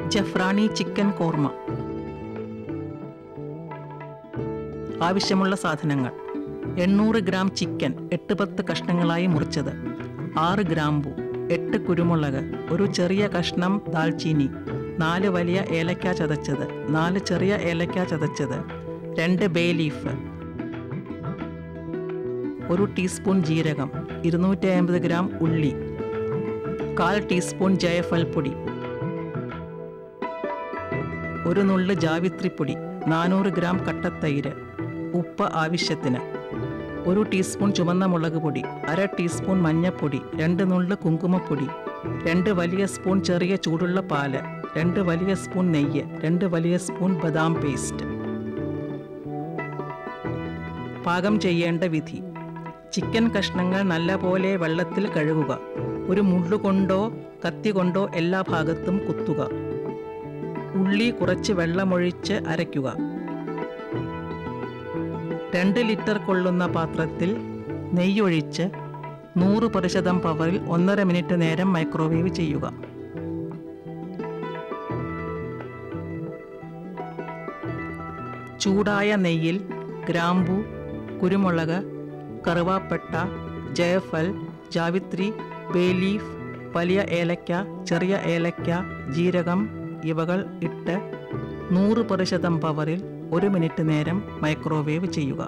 ജഫ്രാണി chicken korma ആവശ്യമുള്ള സാധനങ്ങൾ എണ്ണൂറ് ഗ്രാം ചിക്കൻ എട്ട് പത്ത് കഷ്ണങ്ങളായി മുറിച്ചത് ആറ് ഗ്രാമ്പു എട്ട് കുരുമുളക് ഒരു ചെറിയ കഷ്ണം ദാൽച്ചീനി നാല് വലിയ ഏലക്ക ചതച്ചത് നാല് ചെറിയ ഏലക്ക ചതച്ചത് രണ്ട് ബേ ലീഫ് ഒരു ടീസ്പൂൺ ജീരകം ഇരുന്നൂറ്റി അമ്പത് ഗ്രാം ഉള്ളി കാൽ ടീസ്പൂൺ ജയഫൽ പൊടി ഒരു നുള്ള് ജാവിത്രിപ്പൊടി നാനൂറ് ഗ്രാം കട്ടത്തൈര് ഉപ്പ് ആവശ്യത്തിന് ഒരു ടീസ്പൂൺ ചുവന്ന മുളക് പൊടി അര ടീസ്പൂൺ മഞ്ഞൾപ്പൊടി രണ്ട് നുള്ള് കുങ്കുമപ്പൊടി രണ്ട് വലിയ സ്പൂൺ ചെറിയ ചൂടുള്ള പാല് രണ്ട് വലിയ സ്പൂൺ നെയ്യ് രണ്ട് വലിയ സ്പൂൺ ബദാം പേസ്റ്റ് പാകം ചെയ്യേണ്ട വിധി ചിക്കൻ കഷ്ണങ്ങൾ നല്ലപോലെ വെള്ളത്തിൽ കഴുകുക ഒരു മുള്ളുകൊണ്ടോ കത്തി കൊണ്ടോ എല്ലാ ഭാഗത്തും കുത്തുക ഉള്ളി കുറച്ച് വെള്ളമൊഴിച്ച് അരയ്ക്കുക രണ്ട് ലിറ്റർ കൊള്ളുന്ന പാത്രത്തിൽ നെയ്യൊഴിച്ച് നൂറ് പ്രതിശതം പവറിൽ ഒന്നര മിനിറ്റ് നേരം മൈക്രോവേവ് ചെയ്യുക ചൂടായ നെയ്യിൽ ഗ്രാമ്പു കുരുമുളക് കറുവാപ്പട്ട ജയഫൽ ജാവിത്രി ബേലീഫ് വലിയ ഏലക്ക ചെറിയ ഏലക്ക ജീരകം ഇവകൾ ഇട്ട് നൂറ് പ്രതിശതം പവറിൽ ഒരു മിനിറ്റ് നേരം മൈക്രോവേവ് ചെയ്യുക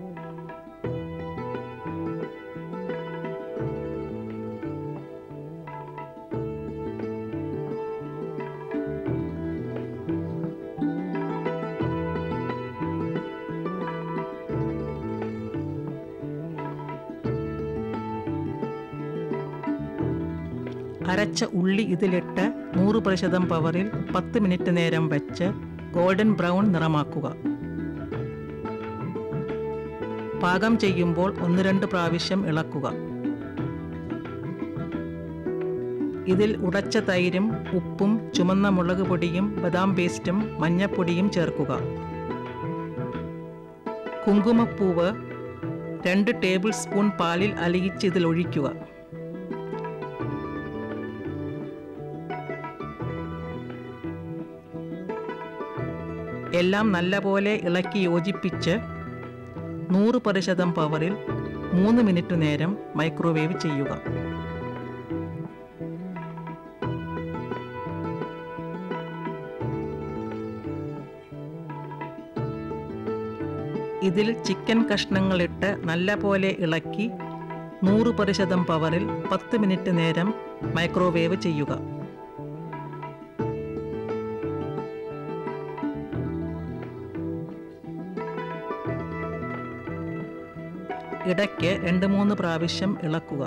അരച്ച ഉള്ളി ഇതിലിട്ട് നൂറ് പ്രതിശതം പവറിൽ പത്ത് മിനിറ്റ് നേരം വെച്ച് ഗോൾഡൻ ബ്രൗൺ നിറമാക്കുക പാകം ചെയ്യുമ്പോൾ ഒന്ന് രണ്ട് പ്രാവശ്യം ഇളക്കുക ഇതിൽ ഉടച്ച തൈരും ഉപ്പും ചുമന്ന മുളക് പൊടിയും ബദാം പേസ്റ്റും മഞ്ഞപ്പൊടിയും ചേർക്കുക കുങ്കുമപ്പൂവ് രണ്ട് ടേബിൾ സ്പൂൺ പാലിൽ അലിയിച്ച് ഇതിൽ ഒഴിക്കുക എല്ലാം നല്ലപോലെ ഇളക്കി യോജിപ്പിച്ച് നൂറ് പ്രതിശതം പവറിൽ മൂന്ന് മിനിറ്റ് നേരം മൈക്രോവേവ് ചെയ്യുക ഇതിൽ ചിക്കൻ കഷ്ണങ്ങളിട്ട് നല്ലപോലെ ഇളക്കി നൂറ് പ്രതിശതം പവറിൽ പത്ത് മിനിറ്റ് നേരം മൈക്രോവേവ് ചെയ്യുക ഇടയ്ക്ക് രണ്ട് മൂന്ന് പ്രാവശ്യം ഇളക്കുക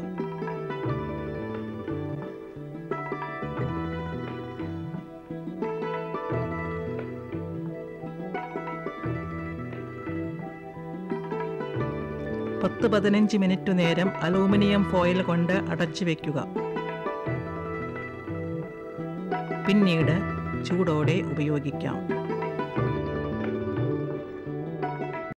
പത്ത് പതിനഞ്ച് മിനിറ്റ് നേരം അലൂമിനിയം ഫോയിൽ കൊണ്ട് അടച്ചു വയ്ക്കുക പിന്നീട് ചൂടോടെ ഉപയോഗിക്കാം